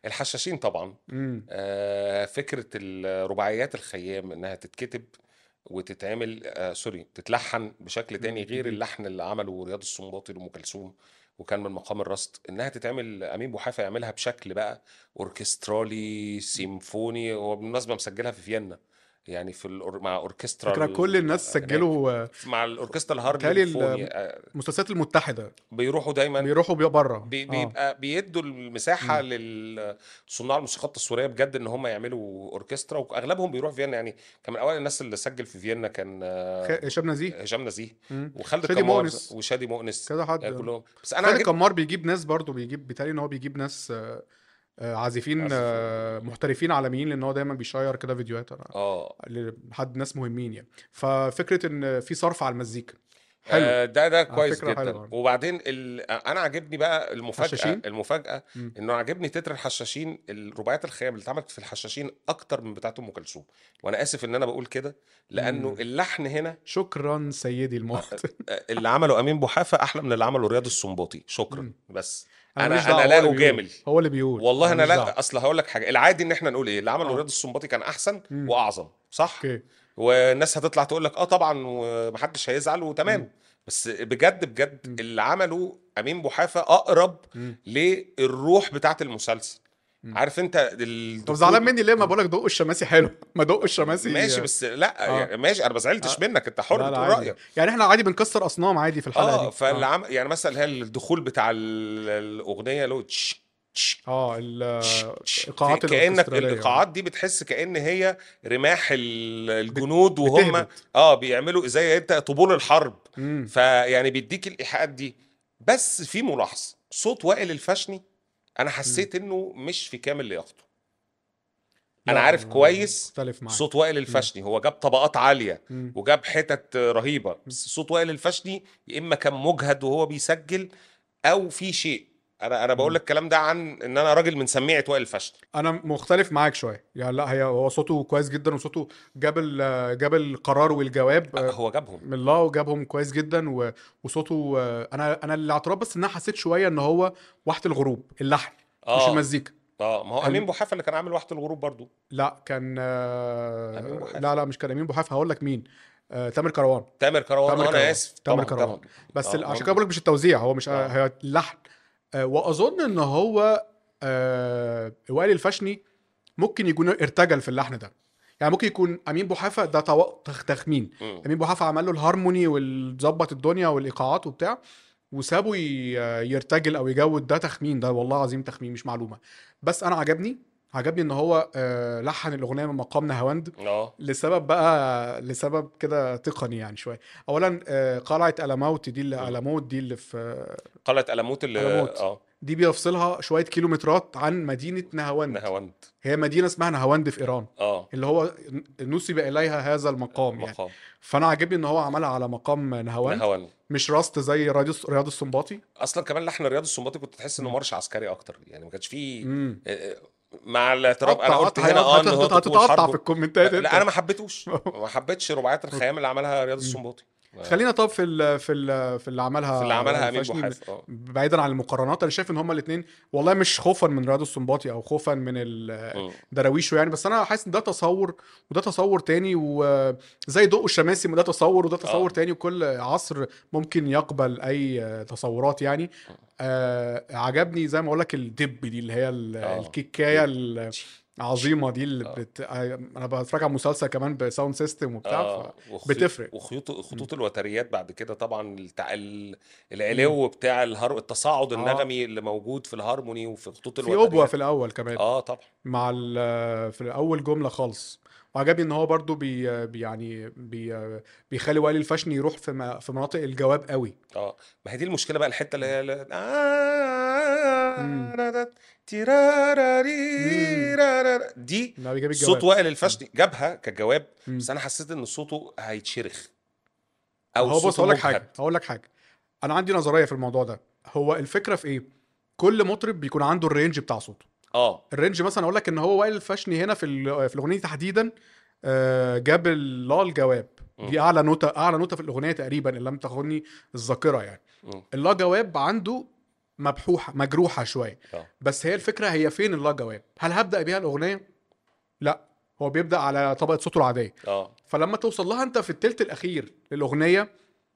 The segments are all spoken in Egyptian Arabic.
الحشاشين طبعا امم آه، فكره الرباعيات الخيام انها تتكتب وتتعمل آه سوري تتلحن بشكل تاني مم. غير اللحن اللي عمله رياض السنباطي لام كلثوم وكان من مقام الرصد انها تتعمل امين بوحافه يعملها بشكل بقى اوركسترالي سيمفوني هو بالمناسبه مسجلها في فيينا يعني في الأور... مع اوركسترا فكرة كل الناس هناك. سجلوا آه، مع الاوركسترا الهارلي بيتهيألي ال- الفوني آه، المسلسلات المتحدة بيروحوا دايما بيروحوا بي- بره بي- آه. بيبقى بيدوا المساحه مم. للصناع الموسيقى التصويريه بجد ان هم يعملوا اوركسترا واغلبهم بيروح فيينا يعني كان من اوائل الناس اللي سجل في فيينا كان آه، خ- هشام نزيه هشام نزيه مم. وخالد شادي كمار مؤنس. وشادي مؤنس كذا حد يعني كلهم بس انا خالد عجب كمار بيجيب ناس برضه بيجيب بيتهيألي ان هو بيجيب ناس آه، آه، عازفين عازفين. آه، محترفين عالميين لان هو دايما بيشير كده فيديوهات أنا- اه لحد ناس مهمين يعني ففكره ان في صرف على المزيكا حلو آه، ده ده كويس فكرة جدا حلوة. وبعدين ال... انا عاجبني بقى المفاجاه حشاشين؟ المفاجاه مم. انه عاجبني تتر الحشاشين الرباعيات الخيام اللي اتعملت في الحشاشين اكتر من بتاعه ام كلثوم وانا اسف ان انا بقول كده لانه مم. اللحن هنا شكرا سيدي الموت اللي عمله امين بوحافه احلى من اللي عمله رياض السنباطي شكرا مم. بس ماليش انا دعوة، انا هو لا اللي بيقول. اجامل هو اللي بيقول والله انا ماليش دعوة. لا اصل هقول لك حاجه العادي ان احنا نقول ايه اللي عمله آه. رياض السنباطي كان احسن مم. واعظم صح اوكي والناس هتطلع تقول لك اه طبعا ومحدش هيزعل وتمام مم. بس بجد بجد مم. اللي عمله امين بوحافه اقرب مم. للروح بتاعت المسلسل مم. عارف انت ال- طب زعلان مني ليه ما بقول لك دق الشماسي حلو ما دق الشماسي ماشي بس لا آه. يعني ماشي انا ما زعلتش آه. منك انت حر لا لا تقول عادي. رايك يعني احنا عادي بنكسر اصنام عادي في الحلقه اه دي فاللي اه, عم يعني مثلا اللي هي الدخول بتاع ال- الاغنيه اللي هو تش- تش- آه ال- تش- الايقاعات كانك الأوركسترالية. الايقاعات دي بتحس كان هي رماح ال- الجنود وهم بتهبط. اه بيعملوا زي انت طبول الحرب مم. فيعني بيديك الايحاءات دي بس في ملاحظه صوت وائل الفشني انا حسيت انه مش في كامل لياقته انا لا، عارف كويس مختلف معاك صوت وائل الفشني هو جاب طبقات عاليه مم. وجاب حتت رهيبه بس صوت وائل الفشني يا اما كان مجهد وهو بيسجل او في شيء انا انا بقول لك الكلام ده عن ان انا راجل من سميعه وائل الفشني انا مختلف معاك شويه يعني لا هي هو صوته كويس جدا وصوته جاب ال- جاب القرار والجواب آه، هو جابهم من الله وجابهم كويس جدا و- وصوته آه، انا انا الاعتراض بس ان انا حسيت شويه ان هو وحده الغروب اللحن مش اه المزيكا اه ما هو ال- امين بوحافه اللي كان عامل وحده الغروب برضو لا كان آه، أمين بوحافة. لا لا مش كان امين بوحافه هقول لك مين آه، تامر كروان تامر كروان تامر انا كروان. اسف تامر طبعا كروان. طبعا بس آه، ال- عشان هم- كده بقول لك مش التوزيع هو مش آه. هي اللحن آه، واظن ان هو آه، وائل الفشني ممكن يكون ارتجل في اللحن ده يعني ممكن يكون امين بوحافه ده تو- تخ- تخمين مم. امين بوحافه عمل له الهارموني وظبط الدنيا والايقاعات وبتاع وسابه ي- يرتجل او يجود ده تخمين ده والله العظيم تخمين مش معلومه بس انا عجبني عجبني ان هو آه، لحن الاغنيه من مقام نهاوند اه لسبب بقى لسبب كده تقني يعني شويه اولا آه، قلعه الموت دي اللي مم. الموت دي اللي في قلعه الموت اللي ألموت. اه دي بيفصلها شويه كيلومترات عن مدينه نهاوند نهاوند هي مدينه اسمها نهاوند في ايران اه اللي هو نسب اليها هذا المقام يعني مقام فانا عاجبني ان هو عملها على مقام نهاوند نهاوند مش راست زي رياض رياض السنباطي اصلا كمان لحن رياض السنباطي كنت تحس انه مم. مارش عسكري اكتر يعني ما كانش فيه امم آه، مع الاعتراف انا قطع- قلت قطع- هنا اه ان هو هت- طقوس هتتقطع حرب في الكومنتات لا انت. انا ما حبيتوش ما حبيتش رباعيات الخيام اللي عملها رياض السنباطي خلينا طب في ال في ال في اللي عملها في اللي عملها امين الفاشني بوحاف اه بعيدا عن المقارنات انا شايف ان هما الاثنين والله مش خوفا من رياض السنباطي او خوفا من ال- مم. دراويشه يعني بس انا حاسس ان ده تصور وده تصور تاني وزي ضوء الشماسي ما ده تصور وده تصور آه. تاني وكل عصر ممكن يقبل اي تصورات يعني آه عجبني زي ما اقول لك الدب دي اللي هي ال- آه. الكيكايه العظيمه دي اللي آه. بت... انا بتفرج على مسلسل كمان بساوند سيستم وبتاع ف... اه وخيوط- بتفرق. وخيوط خطوط الوتريات بعد كده طبعا التع... ال- العلو بتاع الهر... التصاعد آه. النغمي اللي موجود في الهارموني وفي خطوط في الوتريات أبوة في الأول كمان اه طبعا مع ال- في اول جمله خالص وعجبني ان هو برضو بي بي- يعني بي بيخلي وائل الفشني يروح في م- في مناطق الجواب قوي اه ما هي دي المشكله بقى الحته اللي هي ال- مم. آه، تيراراريرارارا. دي لا بيجيب الجواب صوت وائل الفشني جابها كجواب مم. بس انا حسيت ان صوته هيتشرخ هو بص صوته هقول لك مجهد. حاجه هقول لك حاجه انا عندي نظريه في الموضوع ده هو الفكره في ايه كل مطرب بيكون عنده الرينج بتاع صوته اه الرينج مثلا اقول لك ان هو وائل الفشني هنا في ال- في الاغنيه دي تحديدا آه، جاب اللا الجواب مم. دي اعلى نوتة اعلى نوتة في الاغنيه تقريبا ان لم تخني الذاكره يعني مم. اللا جواب عنده مبحوحه مجروحه شويه اه بس هي الفكره هي فين اللا جواب هل هبدا بيها الاغنيه لا هو بيبدا على طبقه صوته العاديه اه فلما توصل لها انت في التلت الاخير للاغنيه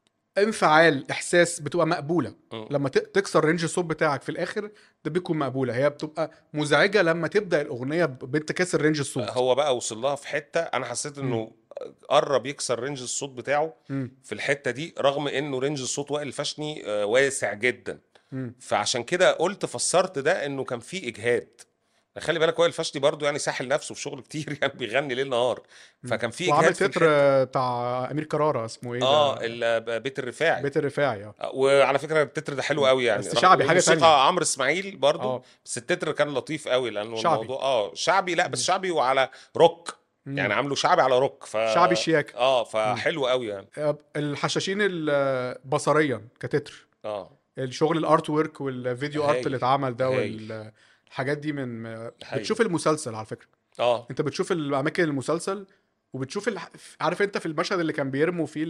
انفعال احساس بتبقى مقبوله مم. لما ت- تكسر رينج الصوت بتاعك في الاخر ده بيكون مقبوله هي بتبقى مزعجه لما تبدا الاغنيه ب- بانت كسر رينج الصوت هو بقى وصل لها في حته انا حسيت انه قرب يكسر رينج الصوت بتاعه مم. في الحته دي رغم انه رينج الصوت وائل الفشني آه، واسع جدا مم. فعشان كده قلت فسرت ده انه كان في اجهاد خلي بالك وائل الفشني برضو يعني ساحل نفسه في شغل كتير يعني بيغني ليل نهار فكان في وعامل اجهاد في تتر الحتة. بتاع امير كرارة اسمه ايه اه ده ال- بيت الرفاعي بيت الرفاعي اه آه، وعلى فكره التتر ده حلو قوي يعني بس شعبي، حاجة موسيقى تانية. عمرو اسماعيل برضو اه بس التتر كان لطيف قوي لانه شعبي. الموضوع اه شعبي لا بس شعبي وعلى روك مم. يعني عامله شعبي على روك ف شعبي شياكه اه فحلو قوي يعني آه، الحشاشين ال- بصريا كتتر اه الشغل الارت ورك والفيديو ارت هايل. اللي اتعمل ده هايل. والحاجات دي من هايل. بتشوف المسلسل على فكره اه انت بتشوف الاماكن المسلسل وبتشوف الح... عارف انت في المشهد اللي كان بيرموا فيه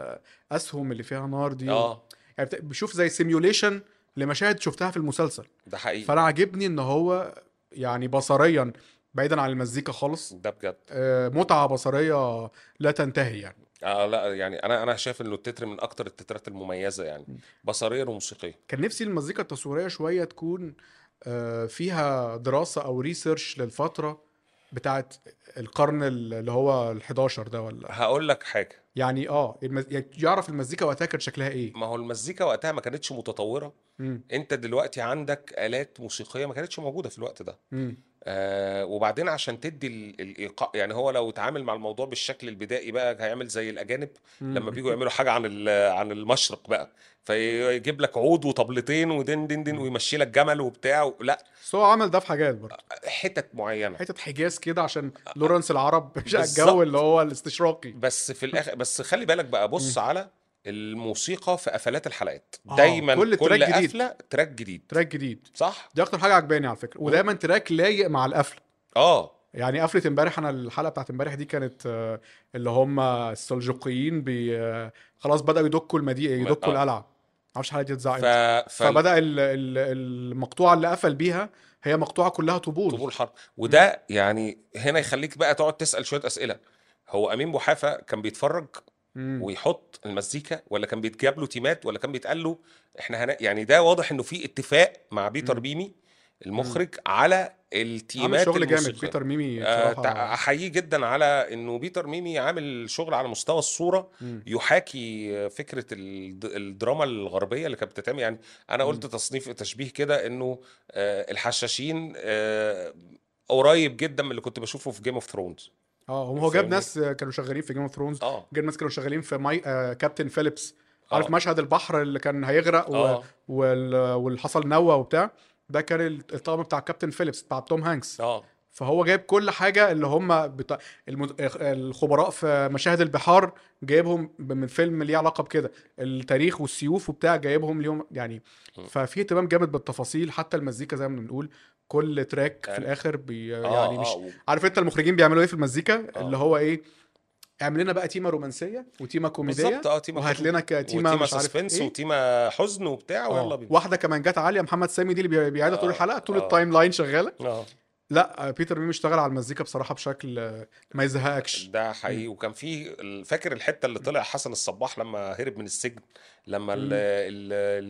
الاسهم اللي فيها نار دي اه يعني بت- بشوف زي سيميوليشن لمشاهد شفتها في المسلسل ده حقيقي فانا عاجبني ان هو يعني بصريا بعيدا عن المزيكا خالص ده بجد آه، متعه بصريه لا تنتهي يعني اه لا يعني انا انا شايف انه التتر من اكتر التترات المميزه يعني بصريا وموسيقيا كان نفسي المزيكا التصويريه شويه تكون آه، فيها دراسه او ريسيرش للفتره بتاعت القرن اللي هو ال11 ده ولا هقول لك حاجه يعني اه المز... يعني يعرف المزيكا وقتها كان شكلها ايه ما هو المزيكا وقتها ما كانتش متطوره مم. انت دلوقتي عندك الات موسيقيه ما كانتش موجوده في الوقت ده مم. آه وبعدين عشان تدي ال- الايقاع يعني هو لو اتعامل مع الموضوع بالشكل البدائي بقى هيعمل زي الاجانب مم. لما بيجوا يعملوا حاجه عن ال- عن المشرق بقى فيجيب لك عود وطبلتين ودين دين دين ويمشي لك جمل وبتاع لا بس هو عمل ده في حاجات برضه حتت معينه حته حجاز كده عشان لورنس العرب مش بالظبط. الجو اللي هو الاستشراقي بس في الاخر بس خلي بالك بقى بص على الموسيقى في قفلات الحلقات آه، دايما كل كل, تراك جديد. قفله تراك جديد تراك جديد صح دي اكتر حاجه عجباني على فكره ودايما تراك لايق مع القفله اه يعني قفله امبارح انا الحلقه بتاعت امبارح دي كانت آه، اللي هم السلجوقيين بي آه، خلاص بداوا يدكوا المدينه يدكوا آه. القلعه معرفش الحلقه دي اتذاعت ف... امتى. ف... فبدا ال- ال- المقطوعه اللي قفل بيها هي مقطوعه كلها طبول طبول حرب وده يعني هنا يخليك بقى تقعد تسال شويه اسئله هو امين بوحافه كان بيتفرج مم. ويحط المزيكا ولا كان بيتجاب له تيمات ولا كان بيتقال له احنا هنا يعني ده واضح انه في اتفاق مع بيتر مم. بيمي المخرج على عامل التيمات شغل جامد الموسيقية. بيتر ميمي آه، بصراحه تع- احييه جدا على انه بيتر ميمي عامل شغل على مستوى الصوره مم. يحاكي فكره الد- الدراما الغربيه اللي كانت بتتعمل يعني انا قلت تصنيف تشبيه كده انه آه، الحشاشين آه، قريب جدا من اللي كنت بشوفه في جيم اوف ثرونز اه هو جاب فاهمني؟ ناس كانوا شغالين في جيم اوف ثرونز اه جاب ناس كانوا شغالين في ماي آه كابتن فيليبس عارف آه. مشهد البحر اللي كان هيغرق و... اه وال... واللي حصل نوى وبتاع ده كان الطاقم بتاع كابتن فيليبس بتاع توم هانكس اه فهو جايب كل حاجه اللي هم بتا... المد... الخبراء في مشاهد البحار جايبهم من فيلم ليه علاقه بكده التاريخ والسيوف وبتاع جايبهم ليهم يعني م. ففي اهتمام جامد بالتفاصيل حتى المزيكا زي ما بنقول كل تراك في يعني- الاخر بي... اه يعني مش اه و- عارف انت المخرجين بيعملوا ايه في المزيكا آه. اللي هو ايه اعمل لنا بقى تيمه رومانسيه وتيمه كوميديه بالظبط اه تيمه وهات كوميدي. لنا ك- تيمه وتيمه مش عارف سسبنس ايه وتيمه حزن وبتاع ويلا آه. بينا واحده كمان جت عاليه محمد سامي دي اللي بي- بيعيدها طول آه، الحلقه طول آه. التايم لاين شغاله اه لا آه، بيتر ميمي اشتغل على المزيكا بصراحه بشكل آه، ما يزهقكش ده حقيقي وكان في ال- فاكر الحته اللي طلع حسن الصباح لما هرب من السجن لما ال مم. ال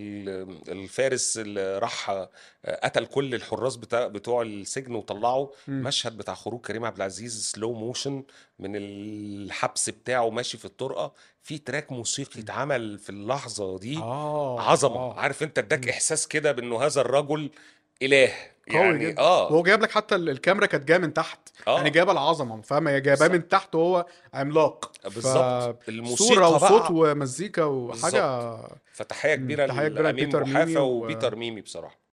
ال الفارس اللي راح آه، قتل كل الحراس بتاع بتوع السجن وطلعه مم. مشهد بتاع خروج كريم عبد العزيز سلو موشن من الحبس بتاعه ماشي في الطرقه في تراك موسيقي اتعمل في اللحظه دي اه عظمه آه. عارف انت اداك مم. احساس كده بانه هذا الرجل اله قوي يعني جدا. اه وهو جايب لك حتى ال- الكاميرا كانت جايه من تحت اه يعني جايبه العظمه فاهم هي جايباه من تحت وهو عملاق بالظبط الموسيقى صوره وصوت بقى ومزيكا وحاجه فتحيه مم. كبيره تحية كبيرة لامين لبيتر ميمي بوحافه و- وبيتر ميمي بصراحه